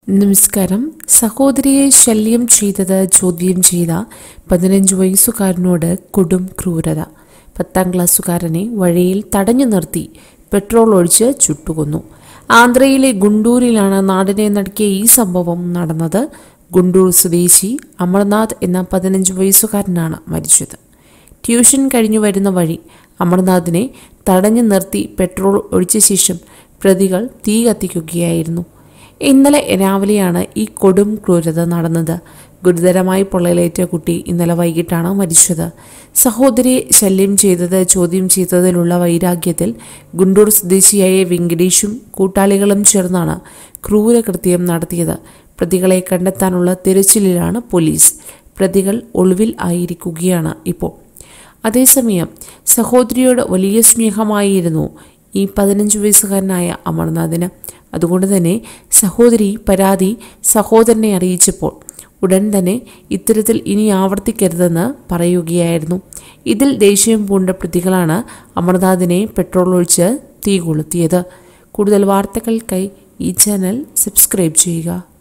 നമസ്കാരം സഹോദരിയെ ശല്യം ചെയ്തത് ചോദ്യം ചെയ്ത പതിനഞ്ച് വയസ്സുകാരനോട് കൊടും ക്രൂരത പത്താം ക്ലാസ്സുകാരനെ വഴിയിൽ തടഞ്ഞു നിർത്തി പെട്രോൾ ഒഴിച്ച് ചുട്ടുകൊന്നു ആന്ധ്രയിലെ ഗുണ്ടൂരിലാണ് നാടിനെ നടുക്കിയ ഈ സംഭവം നടന്നത് ഗുണ്ടൂർ സ്വദേശി അമർനാഥ് എന്ന പതിനഞ്ച് വയസ്സുകാരനാണ് മരിച്ചത് ട്യൂഷൻ കഴിഞ്ഞു വരുന്ന വഴി അമർനാഥിനെ തടഞ്ഞു നിർത്തി പെട്രോൾ ഒഴിച്ച ശേഷം പ്രതികൾ തീ കത്തിക്കുകയായിരുന്നു ഇന്നലെ രാവിലെയാണ് ഈ കൊടും ക്രൂരത നടന്നത് ഗുരുതരമായി പൊള്ളലേറ്റ കുട്ടി ഇന്നലെ വൈകിട്ടാണ് മരിച്ചത് സഹോദരിയെ ശല്യം ചെയ്തത് ചോദ്യം ചെയ്തതിലുള്ള വൈരാഗ്യത്തിൽ ഗുണ്ടൂർ സ്വദേശിയായ വെങ്കടേഷും കൂട്ടാളികളും ചേർന്നാണ് ക്രൂരകൃത്യം നടത്തിയത് പ്രതികളെ കണ്ടെത്താനുള്ള തിരച്ചിലിലാണ് പോലീസ് പ്രതികൾ ഒളിവിൽ ആയിരിക്കുകയാണ് ഇപ്പോൾ അതേസമയം സഹോദരിയോട് വലിയ സ്നേഹമായിരുന്നു ഈ പതിനഞ്ച് വയസ്സുകാരനായ അമർനാഥിന് അതുകൊണ്ട് തന്നെ സഹോദരി പരാതി സഹോദരനെ അറിയിച്ചപ്പോൾ ഉടൻ തന്നെ ഇത്തരത്തിൽ ഇനി ആവർത്തിക്കരുതെന്ന് പറയുകയായിരുന്നു ഇതിൽ ദേഷ്യം പൂണ്ട പ്രതികളാണ് അമർനാഥിനെ പെട്രോൾ ഒഴിച്ച് തീ കൊളുത്തിയത് കൂടുതൽ വാർത്തകൾക്കായി ഈ ചാനൽ സബ്സ്ക്രൈബ് ചെയ്യുക